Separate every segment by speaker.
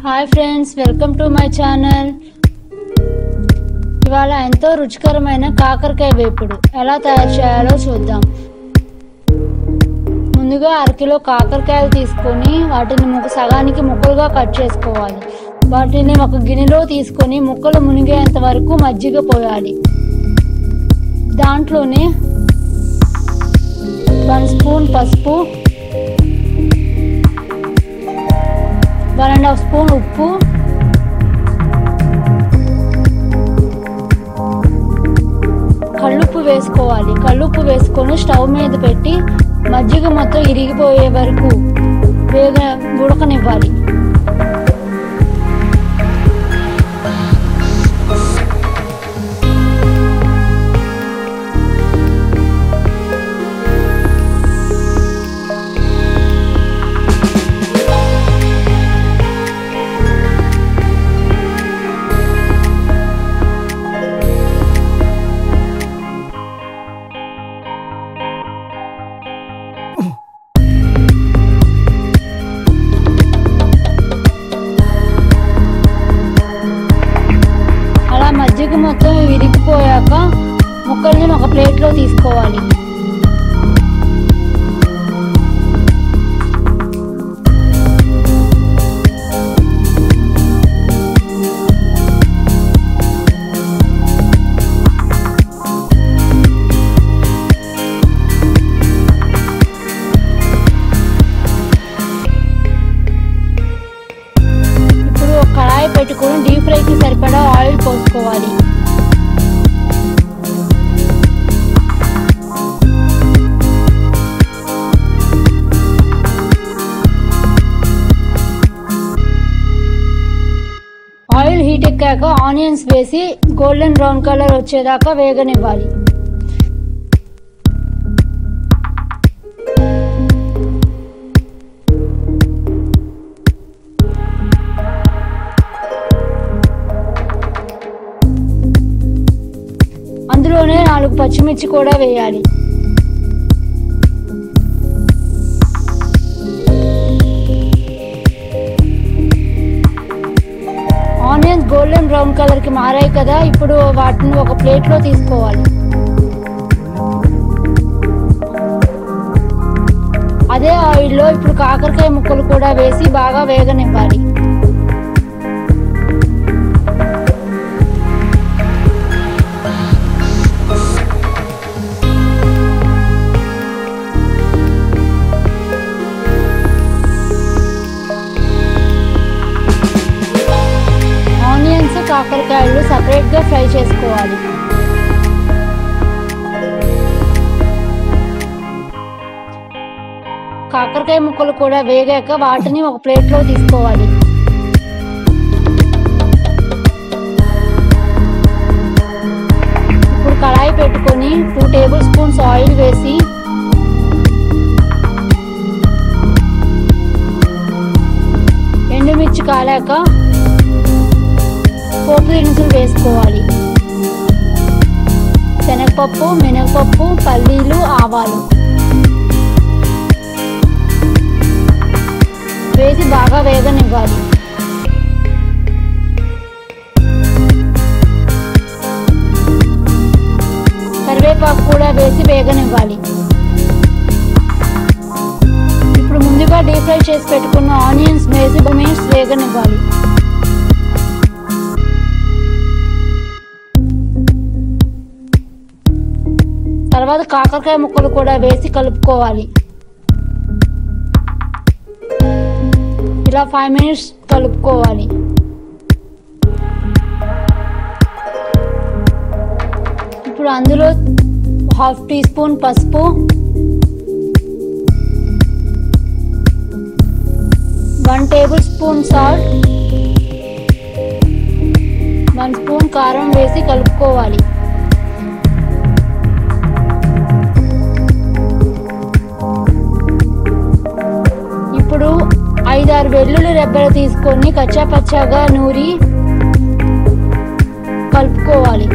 Speaker 1: Hi friends welcome to my channel ఇవాళ ఎంతో రుచికరమైన కాకరకాయ వేపుడు ఎలా తయారు చేయాలో చూద్దాం ముందుగా అరకిలో కాకరకాయలు తీసుకొని వాటిని ముక్క సగానికి ముక్కలుగా కట్ చేసుకోవాలి వాటిని ఒక గిన్నెలో తీసుకొని ముక్కలు మునిగేంత వరకు మజ్జిగ పోయాలి దాంట్లోనే వన్ స్పూన్ పసుపు వన్ అండ్ హాఫ్ స్పూన్ ఉప్పు కల్లుప్పు వేసుకోవాలి కల్లుప్పు వేసుకొని స్టవ్ మీద పెట్టి మజ్జిగ మొత్తం ఇరిగిపోయే వరకు వేగ ఉడకనివ్వాలి అలా మజ్జిగ మొత్తం విరిగిపోయాక ముక్కల్ని ఒక ప్లేట్లో తీసుకోవాలి ఇప్పుడు ఒక కళాయి పెట్టుకొని డీప్ ఫ్రైకి సరిపడా ఆయిల్ పోసుకోవాలి ఆయిల్ హీట్ ఎక్కాక ఆనియన్స్ వేసి గోల్డెన్ బ్రౌన్ కలర్ వచ్చేదాకా వేగనివ్వాలి అందులోనే నాలుగు పచ్చిమిర్చి కూడా వేయాలి ఆనియన్స్ గోల్డెన్ బ్రౌన్ కలర్ కి మారాయి కదా ఇప్పుడు వాటిని ఒక ప్లేట్ లో తీసుకోవాలి అదే ఆయిల్లో ఇప్పుడు కాకరకాయ ముక్కలు కూడా వేసి బాగా వేగనివ్వాలి ఆనియన్స్ కాకరకాయలు సపరేట్గా ఫ్రై చేసుకోవాలి కాకరకాయ ముక్కలు కూడా వేగాక వాటిని ఒక ప్లేట్లో తీసుకోవాలి ఇప్పుడు కళాయి పెట్టుకొని టూ టేబుల్ స్పూన్స్ ఆయిల్ వేసి ఎండుమిర్చి కాలాక పోపు దినుసులు వేసుకోవాలి శనగపప్పు మినపప్పు పల్లీలు ఆవాలు వేసి బాగా వేగనివ్వాలి కరివేపాకు కూడా వేసి వేగనివ్వాలి ఇప్పుడు ముందుగా డీప్ ఫ్రై చేసి పెట్టుకున్న ఆనియన్స్ వేసి మినిట్స్ వేగనివ్వాలి తర్వాత కాకరకాయ ముక్కలు కూడా వేసి కలుపుకోవాలి ఇలా ఫైవ్ మినిట్స్ కలుపుకోవాలి ఇప్పుడు అందులో హాఫ్ టీ స్పూన్ పసుపు one tablespoon salt one spoon కారం వేసి కలుపుకోవాలి ఇప్పుడు ఐదారు వెల్లుల్లి రెబ్బలు తీసుకొని కచ్చా పచ్చాగా నూరి కలుపుకోవాలి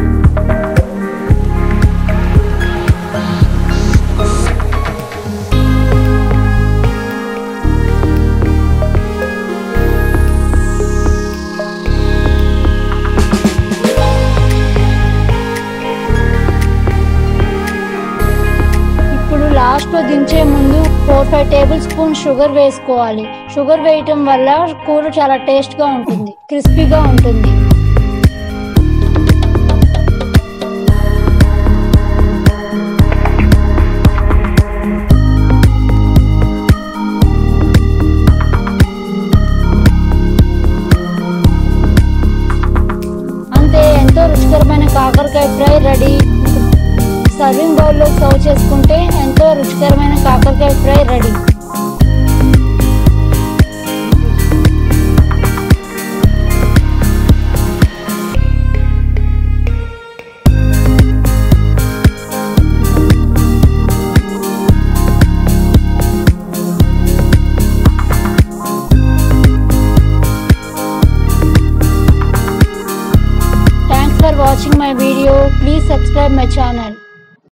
Speaker 1: ఫైవ్ టేబుల్ స్పూన్ షుగర్ వేసుకోవాలి షుగర్ వేయటం వల్ల కూర చాలా టేస్ట్గా ఉంటుంది క్రిస్పీగా ఉంటుంది అంతే ఎంతో రుచికరమైన కాకరకాయ ఫ్రై రెడీ సర్వింగ్ బౌల్లో సర్వ్ చేసుకుంటే ఎంతో రుచికరమైన కాకరకాయ fry ready Thanks for watching my video. Please subscribe my channel.